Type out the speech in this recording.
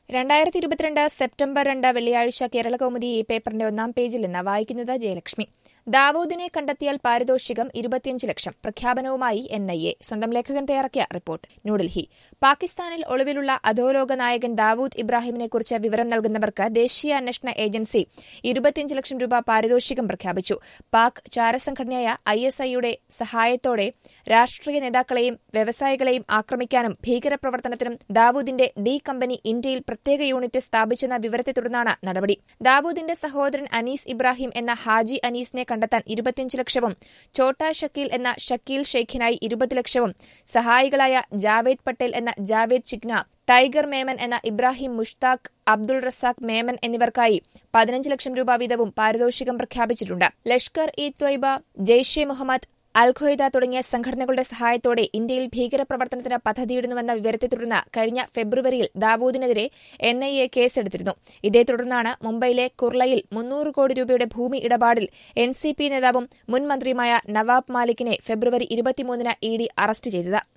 രണ്ടായിരത്തി ഇരുപത്തിരണ്ട് സെപ്റ്റംബർ രണ്ട് വെള്ളിയാഴ്ച കേരളകൗമുദി ഈ പേപ്പറിന്റെ ഒന്നാം പേജിൽ നിന്ന് വായിക്കുന്നത് ജയലക്ഷ്മി ദാവൂദിനെ കണ്ടെത്തിയാൽ പാരിതോഷികം ഇരുപത്തിയഞ്ച് ലക്ഷം പ്രഖ്യാപനവുമായി എൻ ഐ എ സ്വന്തം ലേഖകൻ തയ്യാറാക്കിയ റിപ്പോർട്ട് ന്യൂഡൽഹി പാകിസ്ഥാനിൽ ഒളിവിലുള്ള അധോലോക നായകൻ ദാവൂദ് ഇബ്രാഹിമിനെക്കുറിച്ച് വിവരം നൽകുന്നവർക്ക് ദേശീയ അന്വേഷണ ഏജൻസി ഇരുപത്തിയഞ്ച് ലക്ഷം രൂപ പാരിതോഷികം പ്രഖ്യാപിച്ചു പാക് ചാരസംഘടനയായ ഐ എസ് ഐയുടെ സഹായത്തോടെ രാഷ്ട്രീയ നേതാക്കളെയും വ്യവസായികളെയും ആക്രമിക്കാനും ഭീകരപ്രവർത്തനത്തിനും ദാവൂദിന്റെ ഡി കമ്പനി ഇന്ത്യയിൽ പ്രത്യേക യൂണിറ്റ് സ്ഥാപിച്ചെന്ന വിവരത്തെ തുടർന്നാണ് നടപടി ദാവൂദിന്റെ സഹോദരൻ അനീസ് ഇബ്രാഹിം എന്ന ഹാജി അനീസിനെ കണ്ടെത്താൻ ഇരുപത്തിയഞ്ച് ലക്ഷവും ഛോട്ടാ ഷക്കീൽ എന്ന ഷക്കീൽ ഷെയ്ഖിനായി ഇരുപത് ലക്ഷവും സഹായികളായ ജാവേദ് പട്ടേൽ എന്ന ജാവേദ് ചിഗ്ന ടൈഗർ മേമൻ എന്ന ഇബ്രാഹിം മുഷ്താഖ് അബ്ദുൾ റസാഖ് മേമൻ എന്നിവർക്കായി പതിനഞ്ച് ലക്ഷം രൂപ വീതവും പാരിതോഷികം പ്രഖ്യാപിച്ചിട്ടുണ്ട് ലഷ്കർ ഇ ത്വയ്ബ ജെയ്ഷെ മുഹമ്മദ് അൽ ഖ്വയ്ദ തുടങ്ങിയ സംഘടനകളുടെ സഹായത്തോടെ ഇന്ത്യയിൽ ഭീകരപ്രവർത്തനത്തിന് പദ്ധതിയിടുന്നുവെന്ന വിവരത്തെ തുടർന്ന് കഴിഞ്ഞ ഫെബ്രുവരിയിൽ ദാവൂദിനെതിരെ എൻ ഐ എ കേസെടുത്തിരുന്നു ഇതേ തുടർന്നാണ് മുംബൈയിലെ കുർളയിൽ മുന്നൂറ് കോടി രൂപയുടെ ഭൂമി ഇടപാടിൽ എൻ സി പി നേതാവും മുൻ മന്ത്രിയുമായ നവാബ് മാലിക്കിനെ ഫെബ്രുവരി ഇരുപത്തിമൂന്നിന് ഇ ഡി അറസ്റ്റ് ചെയ്തത്